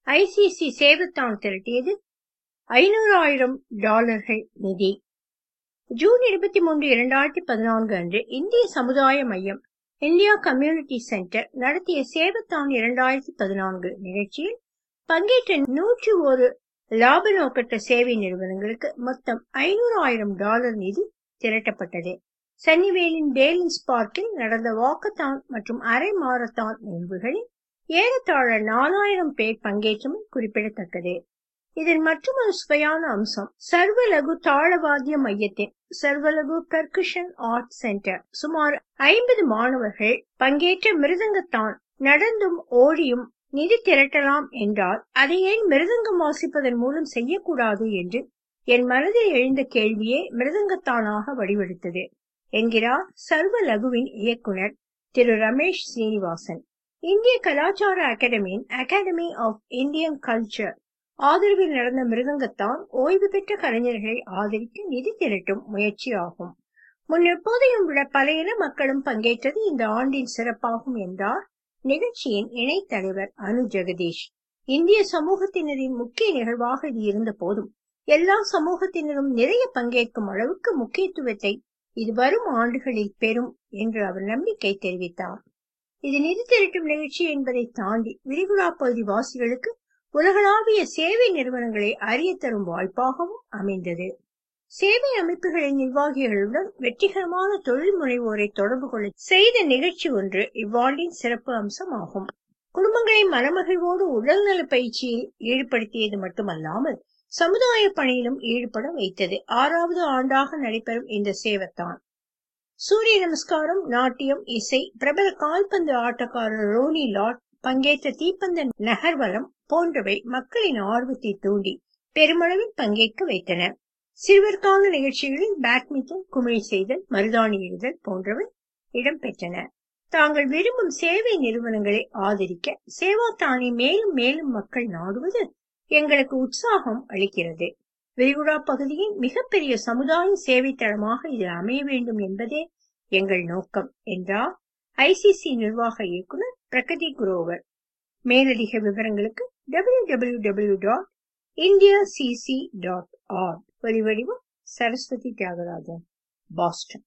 ICC சேவத்தான் திரட்டியது ஐநூறாயிரம் டாலர்கள் நிதி June இருபத்தி மூன்று இரண்டாயிரத்தி பதினான்கு அன்று இந்திய சமுதாய மையம் இந்தியா கம்யூனிட்டி சென்டர் நடத்திய சேவத்தான் இரண்டாயிரத்தி பதினான்கு நிகழ்ச்சியில் பங்கேற்ற நூற்றி ஒரு லாப நோக்கற்ற சேவை நிறுவனங்களுக்கு மொத்தம் ஐநூறு ஆயிரம் டாலர் நிதி திரட்டப்பட்டது சன்னிவேலின் பேலின்ஸ் பார்க்கில் நடந்த வாக்கத்தான் மற்றும் அரை மாரத்தான் நிகழ்வுகளில் ஏறத்தாழ நாலாயிரம் பேர் பங்கேற்றமை குறிப்பிடத்தக்கது இதன் மற்றொரு சுவையான அம்சம் சர்வலகு தாளவாத்திய மையத்தின் சர்வலகு பெர்குஷன் ஆர்ட் சென்டர் சுமார் ஐம்பது மாணவர்கள் பங்கேற்ற மிருதங்கத்தான் நடந்தும் ஓடியும் நிதி திரட்டலாம் என்றால் அதை ஏன் மிருதங்கம் வாசிப்பதன் மூலம் செய்யக்கூடாது என்று என் மனதில் எழுந்த கேள்வியே மிருதங்கத்தானாக வடிவெடுத்தது என்கிறார் சர்வலகுவின் இயக்குனர் திரு ரமேஷ் சீனிவாசன் இந்திய கலாச்சார அகாடமியின் அகாடமி ஆஃப் இந்தியன் கல்ச்சர் ஆதரவில் நடந்த மிருதங்கத்தான் ஓய்வு பெற்ற கலைஞர்களை ஆதரித்து நிதி திரட்டும் முயற்சியாகும் முன் எப்போதையும் விட பல இன மக்களும் பங்கேற்றது இந்த ஆண்டின் சிறப்பாகும் என்றார் நிகழ்ச்சியின் இணைத் தலைவர் அனு ஜெகதீஷ் இந்திய சமூகத்தினரின் முக்கிய நிகழ்வாக இது இருந்த போதும் எல்லா சமூகத்தினரும் நிறைய பங்கேற்கும் அளவுக்கு முக்கியத்துவத்தை இது வரும் ஆண்டுகளில் பெறும் என்று அவர் நம்பிக்கை தெரிவித்தார் இது நிதி திரட்டும் நிகழ்ச்சி என்பதை தாண்டி விரிகுடா பகுதி வாசிகளுக்கு உலகளாவிய சேவை நிறுவனங்களை அறிய தரும் வாய்ப்பாகவும் அமைந்தது சேவை அமைப்புகளின் நிர்வாகிகளுடன் வெற்றிகரமான தொழில் முனைவோரை தொடர்பு கொள்ள செய்த நிகழ்ச்சி ஒன்று இவ்வாண்டின் சிறப்பு அம்சமாகும் குடும்பங்களை மனமகிழ்வோடு உடல்நல பயிற்சியில் ஈடுபடுத்தியது மட்டுமல்லாமல் சமுதாய பணியிலும் ஈடுபட வைத்தது ஆறாவது ஆண்டாக நடைபெறும் இந்த சேவத்தான் சூரிய நமஸ்காரம் நாட்டியம் இசை பிரபல கால்பந்து ஆட்டக்காரர் ரோனி லாட் பங்கேற்ற தீப்பந்த நகர்வலம் போன்றவை மக்களின் ஆர்வத்தை தூண்டி பெருமளவில் பங்கேற்க வைத்தன சிறுவர்கால நிகழ்ச்சிகளில் பேட்மிண்டன் குமிழ் செய்தல் மருதாணி எழுதல் போன்றவை இடம்பெற்றன தாங்கள் விரும்பும் சேவை நிறுவனங்களை ஆதரிக்க சேவாத்தானை மேலும் மேலும் மக்கள் நாடுவது எங்களுக்கு உற்சாகம் அளிக்கிறது விரிகுடா பகுதியின் மிகப்பெரிய சமுதாய சேவை தளமாக இது அமைய வேண்டும் என்பதே எங்கள் நோக்கம் என்றார் ஐசிசி நிர்வாக இயக்குனர் பிரகதி குரோவர் மேலதிக விவரங்களுக்கு W W W dot India CC dot org ஒலிவடிவம் சரஸ்வதி தியாகராஜன் பாஸ்டன்